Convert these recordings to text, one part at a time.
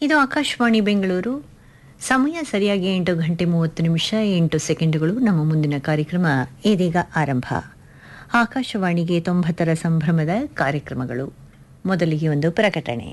ಇದು ಆಕಾಶವಾಣಿ ಬೆಂಗಳೂರು ಸಮಯ ಸರಿಯಾಗಿ ಎಂಟು ಗಂಟೆ ಮೂವತ್ತು ನಿಮಿಷ ಎಂಟು ಸೆಕೆಂಡುಗಳು ನಮ್ಮ ಮುಂದಿನ ಕಾರ್ಯಕ್ರಮ ಇದೀಗ ಆರಂಭ ಆಕಾಶವಾಣಿಗೆ ತೊಂಬತ್ತರ ಸಂಭ್ರಮದ ಕಾರ್ಯಕ್ರಮಗಳು ಮೊದಲಿಗೆ ಒಂದು ಪ್ರಕಟಣೆ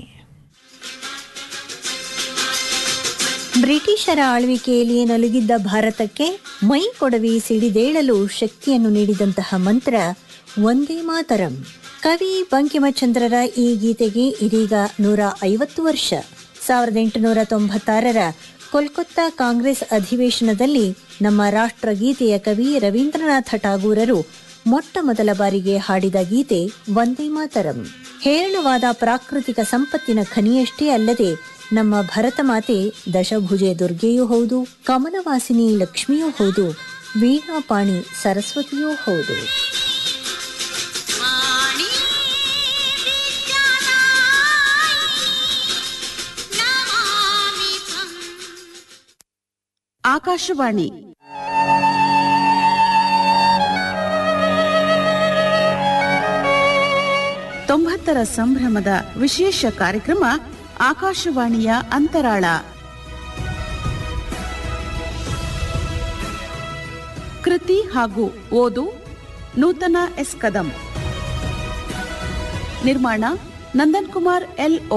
ಬ್ರಿಟಿಷರ ಆಳ್ವಿಕೆಯಲ್ಲಿ ನಲುಗಿದ್ದ ಭಾರತಕ್ಕೆ ಮೈ ಕೊಡವಿ ಸಿಡಿದೇಳಲು ಶಕ್ತಿಯನ್ನು ನೀಡಿದಂತಹ ಮಂತ್ರ ಒಂದೇ ಮಾತರಂ ಕವಿ ಬಂಕಿಮಚಂದ್ರರ ಈ ಗೀತೆಗೆ ಇದೀಗ ನೂರ ಐವತ್ತು ವರ್ಷ ಸಾವಿರದ ಎಂಟುನೂರ ತೊಂಬತ್ತಾರರ ಕೋಲ್ಕತ್ತಾ ಕಾಂಗ್ರೆಸ್ ಅಧಿವೇಶನದಲ್ಲಿ ನಮ್ಮ ರಾಷ್ಟ್ರಗೀತೆಯ ಕವಿ ರವೀಂದ್ರನಾಥ ಠಾಗೂರರು ಮೊಟ್ಟ ಮೊದಲ ಬಾರಿಗೆ ಹಾಡಿದ ಗೀತೆ ವಂದೇ ಮಾತರಂ ಹೇರಳವಾದ ಪ್ರಾಕೃತಿಕ ಸಂಪತ್ತಿನ ಖನಿಯಷ್ಟೇ ಅಲ್ಲದೆ ನಮ್ಮ ಭರತ ಮಾತೆ ದಶಭುಜೆ ದುರ್ಗೆಯೂ ಹೌದು ಕಮಲವಾಸಿನಿ ಲಕ್ಷ್ಮಿಯೂ ಹೌದು ವೀಣಾಪಾಣಿ ಸರಸ್ವತಿಯೂ ಹೌದು ವಾಣಿ ವಿದ್ಯಾನಾಯಿ ನಮಾಮಿ ತ್ವಂ ಆಕಾಶವಾಣಿ ತೊಂಬತ್ತರ ಸಂಭ್ರಮದ ವಿಶೇಷ ಕಾರ್ಯಕ್ರಮ ಆಕಾಶವಾಣಿಯ ಅಂತರಾಳ ಕೃತಿ ಹಾಗೂ ಓದು ನೂತನ ಎಸ್ ಕದಂ ನಿರ್ಮಾಣ ನಂದನ್ ಕುಮಾರ್ ಎಲ್ ಓ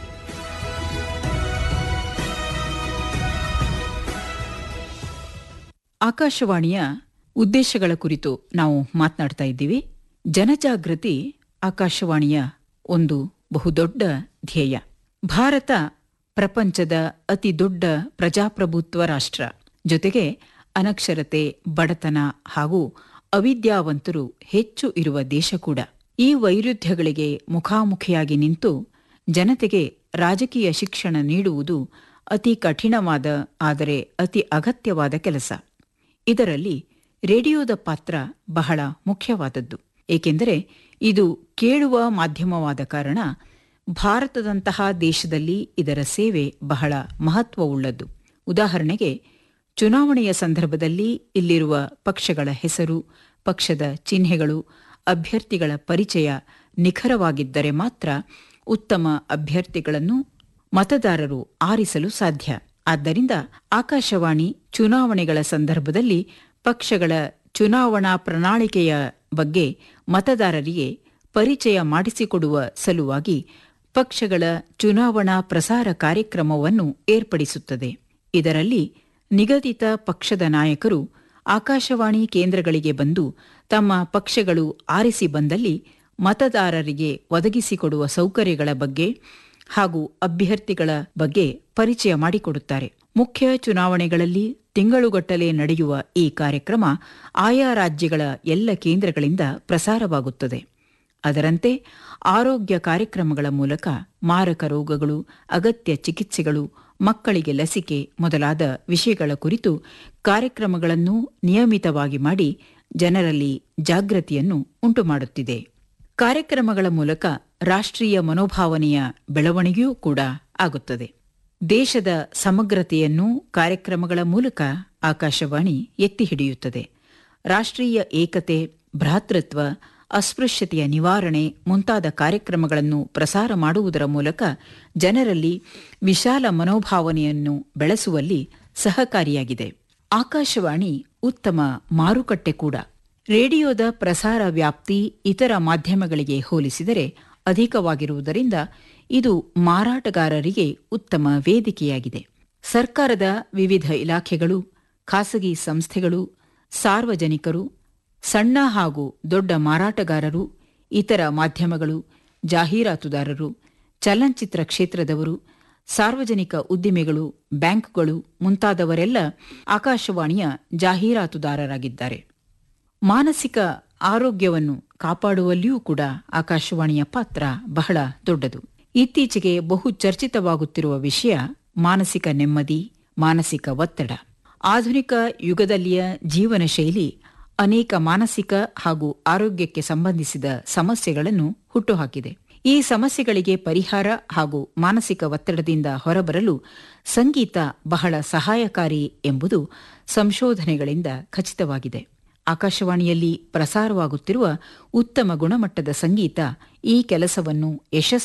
ಆಕಾಶವಾಣಿಯ ಉದ್ದೇಶಗಳ ಕುರಿತು ನಾವು ಮಾತನಾಡ್ತಾ ಇದ್ದೀವಿ ಜನಜಾಗೃತಿ ಆಕಾಶವಾಣಿಯ ಒಂದು ಬಹುದೊಡ್ಡ ಧ್ಯೇಯ ಭಾರತ ಪ್ರಪಂಚದ ಅತಿ ದೊಡ್ಡ ಪ್ರಜಾಪ್ರಭುತ್ವ ರಾಷ್ಟ್ರ ಜೊತೆಗೆ ಅನಕ್ಷರತೆ ಬಡತನ ಹಾಗೂ ಅವಿದ್ಯಾವಂತರು ಹೆಚ್ಚು ಇರುವ ದೇಶ ಕೂಡ ಈ ವೈರುಧ್ಯಗಳಿಗೆ ಮುಖಾಮುಖಿಯಾಗಿ ನಿಂತು ಜನತೆಗೆ ರಾಜಕೀಯ ಶಿಕ್ಷಣ ನೀಡುವುದು ಅತಿ ಕಠಿಣವಾದ ಆದರೆ ಅತಿ ಅಗತ್ಯವಾದ ಕೆಲಸ ಇದರಲ್ಲಿ ರೇಡಿಯೋದ ಪಾತ್ರ ಬಹಳ ಮುಖ್ಯವಾದದ್ದು ಏಕೆಂದರೆ ಇದು ಕೇಳುವ ಮಾಧ್ಯಮವಾದ ಕಾರಣ ಭಾರತದಂತಹ ದೇಶದಲ್ಲಿ ಇದರ ಸೇವೆ ಬಹಳ ಮಹತ್ವವುಳ್ಳದ್ದು ಉದಾಹರಣೆಗೆ ಚುನಾವಣೆಯ ಸಂದರ್ಭದಲ್ಲಿ ಇಲ್ಲಿರುವ ಪಕ್ಷಗಳ ಹೆಸರು ಪಕ್ಷದ ಚಿಹ್ನೆಗಳು ಅಭ್ಯರ್ಥಿಗಳ ಪರಿಚಯ ನಿಖರವಾಗಿದ್ದರೆ ಮಾತ್ರ ಉತ್ತಮ ಅಭ್ಯರ್ಥಿಗಳನ್ನು ಮತದಾರರು ಆರಿಸಲು ಸಾಧ್ಯ ಆದ್ದರಿಂದ ಆಕಾಶವಾಣಿ ಚುನಾವಣೆಗಳ ಸಂದರ್ಭದಲ್ಲಿ ಪಕ್ಷಗಳ ಚುನಾವಣಾ ಪ್ರಣಾಳಿಕೆಯ ಬಗ್ಗೆ ಮತದಾರರಿಗೆ ಪರಿಚಯ ಮಾಡಿಸಿಕೊಡುವ ಸಲುವಾಗಿ ಪಕ್ಷಗಳ ಚುನಾವಣಾ ಪ್ರಸಾರ ಕಾರ್ಯಕ್ರಮವನ್ನು ಏರ್ಪಡಿಸುತ್ತದೆ ಇದರಲ್ಲಿ ನಿಗದಿತ ಪಕ್ಷದ ನಾಯಕರು ಆಕಾಶವಾಣಿ ಕೇಂದ್ರಗಳಿಗೆ ಬಂದು ತಮ್ಮ ಪಕ್ಷಗಳು ಆರಿಸಿ ಬಂದಲ್ಲಿ ಮತದಾರರಿಗೆ ಒದಗಿಸಿಕೊಡುವ ಸೌಕರ್ಯಗಳ ಬಗ್ಗೆ ಹಾಗೂ ಅಭ್ಯರ್ಥಿಗಳ ಬಗ್ಗೆ ಪರಿಚಯ ಮಾಡಿಕೊಡುತ್ತಾರೆ ಮುಖ್ಯ ಚುನಾವಣೆಗಳಲ್ಲಿ ತಿಂಗಳುಗಟ್ಟಲೆ ನಡೆಯುವ ಈ ಕಾರ್ಯಕ್ರಮ ಆಯಾ ರಾಜ್ಯಗಳ ಎಲ್ಲ ಕೇಂದ್ರಗಳಿಂದ ಪ್ರಸಾರವಾಗುತ್ತದೆ ಅದರಂತೆ ಆರೋಗ್ಯ ಕಾರ್ಯಕ್ರಮಗಳ ಮೂಲಕ ಮಾರಕ ರೋಗಗಳು ಅಗತ್ಯ ಚಿಕಿತ್ಸೆಗಳು ಮಕ್ಕಳಿಗೆ ಲಸಿಕೆ ಮೊದಲಾದ ವಿಷಯಗಳ ಕುರಿತು ಕಾರ್ಯಕ್ರಮಗಳನ್ನು ನಿಯಮಿತವಾಗಿ ಮಾಡಿ ಜನರಲ್ಲಿ ಜಾಗೃತಿಯನ್ನು ಉಂಟುಮಾಡುತ್ತಿದೆ ಕಾರ್ಯಕ್ರಮಗಳ ಮೂಲಕ ರಾಷ್ಟ್ರೀಯ ಮನೋಭಾವನೆಯ ಬೆಳವಣಿಗೆಯೂ ಕೂಡ ಆಗುತ್ತದೆ ದೇಶದ ಸಮಗ್ರತೆಯನ್ನು ಕಾರ್ಯಕ್ರಮಗಳ ಮೂಲಕ ಆಕಾಶವಾಣಿ ಎತ್ತಿ ಹಿಡಿಯುತ್ತದೆ ರಾಷ್ಟ್ರೀಯ ಏಕತೆ ಭ್ರಾತೃತ್ವ ಅಸ್ಪೃಶ್ಯತೆಯ ನಿವಾರಣೆ ಮುಂತಾದ ಕಾರ್ಯಕ್ರಮಗಳನ್ನು ಪ್ರಸಾರ ಮಾಡುವುದರ ಮೂಲಕ ಜನರಲ್ಲಿ ವಿಶಾಲ ಮನೋಭಾವನೆಯನ್ನು ಬೆಳೆಸುವಲ್ಲಿ ಸಹಕಾರಿಯಾಗಿದೆ ಆಕಾಶವಾಣಿ ಉತ್ತಮ ಮಾರುಕಟ್ಟೆ ಕೂಡ ರೇಡಿಯೋದ ಪ್ರಸಾರ ವ್ಯಾಪ್ತಿ ಇತರ ಮಾಧ್ಯಮಗಳಿಗೆ ಹೋಲಿಸಿದರೆ ಅಧಿಕವಾಗಿರುವುದರಿಂದ ಇದು ಮಾರಾಟಗಾರರಿಗೆ ಉತ್ತಮ ವೇದಿಕೆಯಾಗಿದೆ ಸರ್ಕಾರದ ವಿವಿಧ ಇಲಾಖೆಗಳು ಖಾಸಗಿ ಸಂಸ್ಥೆಗಳು ಸಾರ್ವಜನಿಕರು ಸಣ್ಣ ಹಾಗೂ ದೊಡ್ಡ ಮಾರಾಟಗಾರರು ಇತರ ಮಾಧ್ಯಮಗಳು ಜಾಹೀರಾತುದಾರರು ಚಲನಚಿತ್ರ ಕ್ಷೇತ್ರದವರು ಸಾರ್ವಜನಿಕ ಉದ್ದಿಮೆಗಳು ಬ್ಯಾಂಕ್ಗಳು ಮುಂತಾದವರೆಲ್ಲ ಆಕಾಶವಾಣಿಯ ಜಾಹೀರಾತುದಾರರಾಗಿದ್ದಾರೆ ಮಾನಸಿಕ ಆರೋಗ್ಯವನ್ನು ಕಾಪಾಡುವಲ್ಲಿಯೂ ಕೂಡ ಆಕಾಶವಾಣಿಯ ಪಾತ್ರ ಬಹಳ ದೊಡ್ಡದು ಇತ್ತೀಚೆಗೆ ಬಹು ಚರ್ಚಿತವಾಗುತ್ತಿರುವ ವಿಷಯ ಮಾನಸಿಕ ನೆಮ್ಮದಿ ಮಾನಸಿಕ ಒತ್ತಡ ಆಧುನಿಕ ಯುಗದಲ್ಲಿಯ ಜೀವನ ಶೈಲಿ ಅನೇಕ ಮಾನಸಿಕ ಹಾಗೂ ಆರೋಗ್ಯಕ್ಕೆ ಸಂಬಂಧಿಸಿದ ಸಮಸ್ಯೆಗಳನ್ನು ಹುಟ್ಟುಹಾಕಿದೆ ಈ ಸಮಸ್ಯೆಗಳಿಗೆ ಪರಿಹಾರ ಹಾಗೂ ಮಾನಸಿಕ ಒತ್ತಡದಿಂದ ಹೊರಬರಲು ಸಂಗೀತ ಬಹಳ ಸಹಾಯಕಾರಿ ಎಂಬುದು ಸಂಶೋಧನೆಗಳಿಂದ ಖಚಿತವಾಗಿದೆ ಆಕಾಶವಾಣಿಯಲ್ಲಿ ಪ್ರಸಾರವಾಗುತ್ತಿರುವ ಉತ್ತಮ ಗುಣಮಟ್ಟದ ಸಂಗೀತ ಈ ಕೆಲಸವನ್ನು ಯಶಸ್ವಿ